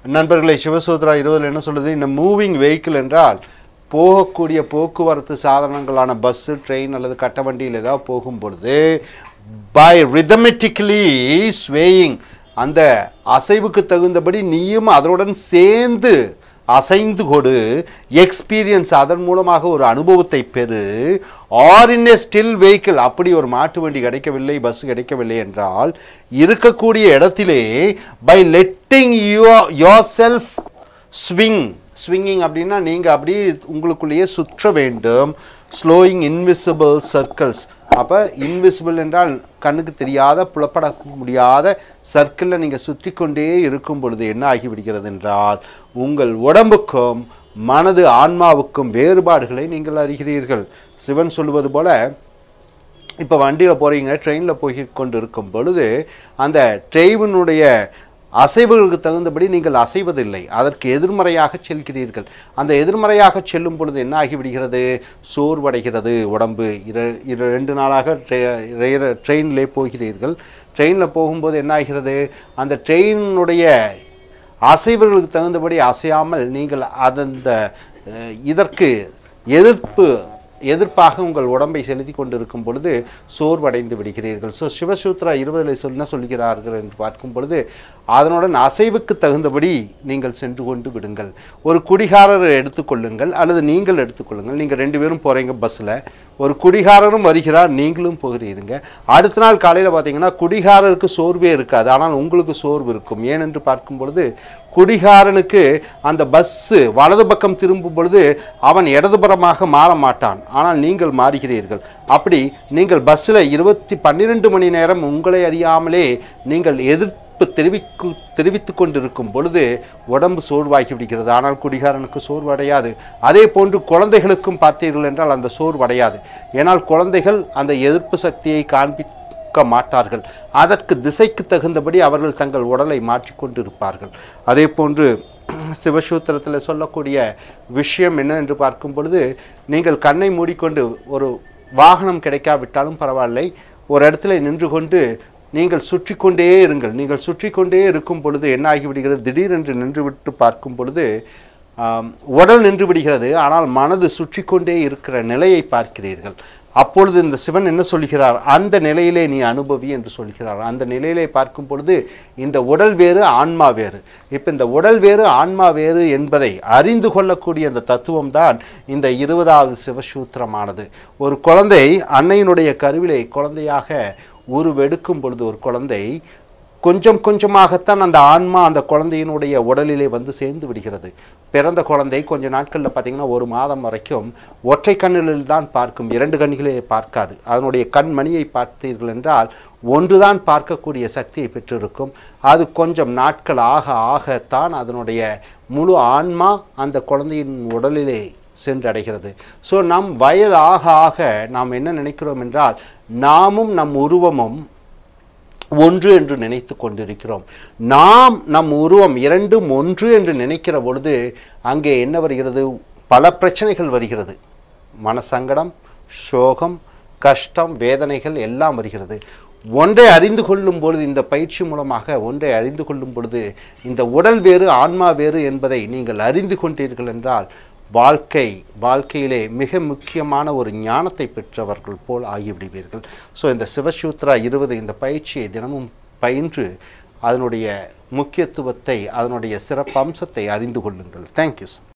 நண்பர்களே சிவசூத்ரா இருபதில் என்ன சொல்லுது இந்த மூவிங் வெஹிக்கிள் என்றால் போகக்கூடிய போக்குவரத்து சாதனங்களான பஸ்ஸு ட்ரெயின் அல்லது கட்டவண்டியில் ஏதாவது போகும் பொழுது பை ரிதமெட்டிக்கலி ஸ்வேயிங் அந்த அசைவுக்கு தகுந்தபடி நீயும் அதனுடன் சேர்ந்து அசைந்து கொடு எக்ஸ்பீரியன்ஸ் அதன் மூலமாக ஒரு அனுபவத்தை பெறு or in a still vehicle அப்படி ஒரு மாட்டு வண்டி கிடைக்கவில்லை பஸ் கிடைக்கவில்லை என்றால் இருக்கக்கூடிய இடத்திலே by letting your yourself swing swinging அப்படின்னா நீங்கள் அப்படியே உங்களுக்குள்ளேயே சுற்ற வேண்டும் ஸ்லோயிங் இன்விசிபிள் சர்க்கிள்ஸ் அப்போ இன்விசிபிள் என்றால் கண்ணுக்கு தெரியாத புலப்பட முடியாத சர்க்கிளில் நீங்கள் சுற்றி கொண்டே இருக்கும் பொழுது என்ன ஆகிவிடுகிறது என்றால் உங்கள் உடம்புக்கும் மனது ஆன்மாவுக்கும் வேறுபாடுகளை நீங்கள் அறிகிறீர்கள் சிவன் சொல்லுவது போல இப்போ வண்டியில் போகிறீங்க ட்ரெயினில் போய் கொண்டு இருக்கும் பொழுது அந்த ட்ரெயினுடைய அசைவுகளுக்கு தகுந்தபடி நீங்கள் அசைவதில்லை அதற்கு எதிர்மறையாக செல்கிறீர்கள் அந்த எதிர்மறையாக செல்லும் பொழுது என்ன ஆகிவிடுகிறது சோர்வடைகிறது உடம்பு இர இர ரெண்டு நாளாக ட்ரெயினிலே போகிறீர்கள் ட்ரெயினில் போகும்போது என்ன ஆகிறது அந்த ட்ரெயினுடைய அசைவுகளுக்கு தகுந்தபடி அசையாமல் நீங்கள் அந்த அஹ், இதற்கு எதிர்ப்பு எதிர்ப்பாக உங்கள் உடம்பை செலுத்தி கொண்டிருக்கும் பொழுது சோர்வடைந்து விடுகிறீர்கள் ஸோ சிவசூத்ரா இருபதில் சொன்ன சொல்கிறார்கள் என்று பார்க்கும் பொழுது அதனுடன் அசைவுக்கு தகுந்தபடி நீங்கள் சென்று கொண்டு விடுங்கள் ஒரு குடிகாரரை எடுத்துக்கொள்ளுங்கள் அல்லது நீங்கள் எடுத்துக்கொள்ளுங்கள் நீங்கள் ரெண்டு பேரும் போகிறீங்க பஸ்ஸில் ஒரு குடிகாரரும் வருகிறார் நீங்களும் போகிறீங்க அடுத்த நாள் காலையில் பார்த்தீங்கன்னா குடிகாரருக்கு சோர்வே இருக்காது ஆனால் உங்களுக்கு சோர்வு இருக்கும் ஏனென்று பார்க்கும் பொழுது குடிகாரனுக்கு அந்த பஸ்ஸு வலது பக்கம் திரும்பும் பொழுது அவன் இடதுபுறமாக மாற மாட்டான் ஆனால் நீங்கள் மாறுகிறீர்கள் அப்படி நீங்கள் பஸ்ஸில் இருபத்தி பன்னிரெண்டு மணி நேரம் உங்களை அறியாமலே நீங்கள் எதிர்ப்பு தெரிவிக்கு தெரிவித்து கொண்டிருக்கும் பொழுது உடம்பு சோர்வாகி விடுகிறது ஆனால் குடிகாரனுக்கு சோர்வடையாது அதே போன்று குழந்தைகளுக்கும் பார்த்தீர்கள் என்றால் அந்த சோர்வடையாது ஏனால் குழந்தைகள் அந்த எதிர்ப்பு சக்தியை காண்பி இருக்க மாட்டார்கள் அதற்கு திசைக்கு தகுந்தபடி அவர்கள் தங்கள் உடலை மாற்றிக்கொண்டு இருப்பார்கள் அதே போன்று சிவசூத்திரத்தில் சொல்லக்கூடிய விஷயம் என்ன என்று பார்க்கும் பொழுது நீங்கள் கண்ணை மூடிக்கொண்டு ஒரு வாகனம் கிடைக்காவிட்டாலும் பரவாயில்லை ஒரு இடத்துல நின்று கொண்டு நீங்கள் சுற்றி கொண்டே இருங்கள் நீங்கள் சுற்றி கொண்டே இருக்கும் பொழுது என்ன ஆகிவிடுகிறது திடீரென்று நின்றுவிட்டு பார்க்கும் பொழுது ஆம், உடல் நின்று விடுகிறது ஆனால் மனது சுற்றி கொண்டே இருக்கிற நிலையை பார்க்கிறீர்கள் அப்பொழுது இந்த சிவன் என்ன சொல்கிறார் அந்த நிலையிலே நீ அனுபவி என்று சொல்கிறார் அந்த நிலையிலே பார்க்கும் பொழுது இந்த உடல் வேறு ஆன்மா வேறு இப்போ இந்த உடல் வேறு ஆன்மா வேறு என்பதை அறிந்து கொள்ளக்கூடிய அந்த தத்துவம் தான் இந்த இருபதாவது சிவசூத்திரமானது ஒரு குழந்தை அன்னையினுடைய கருவிலை குழந்தையாக உருவெடுக்கும் பொழுது ஒரு குழந்தை கொஞ்சம் கொஞ்சமாகத்தான் அந்த ஆன்மா அந்த குழந்தையினுடைய உடலிலே வந்து சேர்ந்து விடுகிறது பிறந்த குழந்தை கொஞ்ச நாட்களில் பார்த்தீங்கன்னா ஒரு மாதம் வரைக்கும் ஒற்றை கண்ணில் தான் பார்க்கும் இரண்டு கண்ணிலே பார்க்காது அதனுடைய கண்மணியை பார்த்தீர்கள் என்றால் ஒன்றுதான் பார்க்கக்கூடிய சக்தியை பெற்றிருக்கும் அது கொஞ்சம் நாட்கள் ஆக ஆகத்தான் அதனுடைய முழு ஆன்மா அந்த குழந்தையின் உடலிலே சென்றடைகிறது ஸோ நம் வயது ஆக ஆக நாம் என்ன நினைக்கிறோம் என்றால் நாமும் நம் உருவமும் ஒன்று என்று நினைத்து கொண்டிருக்கிறோம் நாம் நம் உருவம் இரண்டும் ஒன்று என்று நினைக்கிற பொழுது அங்கே என்ன வருகிறது பல பிரச்சனைகள் வருகிறது மனசங்கடம் சோகம் கஷ்டம் வேதனைகள் எல்லாம் வருகிறது ஒன்றை அறிந்து கொள்ளும் பொழுது இந்த பயிற்சி மூலமாக ஒன்றை அறிந்து கொள்ளும் பொழுது இந்த உடல் வேறு ஆன்மா வேறு என்பதை நீங்கள் அறிந்து கொண்டீர்கள் என்றால் வாழ்க்கை வாழ்க்கையிலே மிக முக்கியமான ஒரு ஞானத்தை பெற்றவர்கள் போல் ஆகிவிடுவீர்கள் ஸோ இந்த சிவசூத்ரா இருபது இந்த பயிற்சியை தினமும் பயின்று அதனுடைய முக்கியத்துவத்தை அதனுடைய சிறப்பம்சத்தை அறிந்து கொள்ளுங்கள் தேங்க்யூ